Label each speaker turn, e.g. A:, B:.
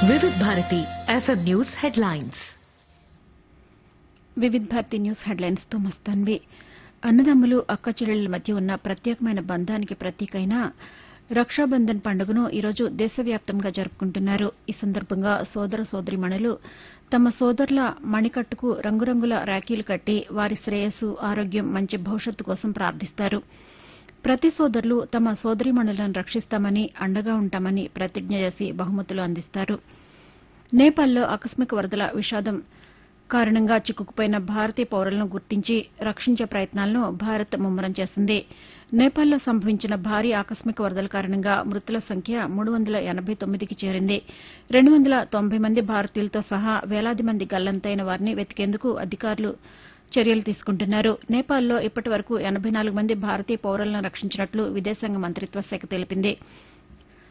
A: వివిధ Bharati FM news headlines
B: Vividh Bharati news headlines తో మస్తాన్వి అన్నదమ్ములు అక్కచెల్లెళ్ల మధ్య ఉన్న ప్రత్యేకమైన బంధానికి ప్రతీకైన రక్షాబంధన్ పండుగను ఈరోజు దేశవ్యాప్తంగా జరుపుకుంటున్నారు ఈ సందర్భంగా సోదర సోదరిమణులు తమ సోదరుల మణికట్టుకు రంగురంగుల రాఖీలు కట్టి వారి శ్రేయస్సు ఆరోగ్యం మంచి భవిష్యత్తు కోసం ప్రార్థిస్తారు ప్రతి సోదరులు తమ సోదరీమణులను రక్షిస్తామని అండగా ఉంటామని ప్రతిజ్ఞ చేసి బహుమతులు అందిస్తారు నేపాల్లో ఆకస్మిక వరదల విషాదం కారణంగా చిక్కుకుపోయిన భారతీయ పౌరులను గుర్తించి రక్షించే ప్రయత్నాలను భారత్ ముమ్మరం చేసింది నేపాల్లో సంభవించిన భారీ ఆకస్మిక వరదల కారణంగా మృతుల సంఖ్య మూడు వందల ఎనబై తొమ్మిదికి చేరింది రెండు వందల తొంభై మంది భారతీయులతో సహా వేలాది మంది గల్లంతైన వారిని వెతికేందుకు అధికారులు చర్యలు తీసుకుంటున్నారు నేపాల్లో ఇప్పటి వరకు ఎనబై నాలుగు మంది భారతీయ పౌరులను రక్షించినట్లు విదేశాంగ మంత్రిత్వ శాఖ తెలిపింది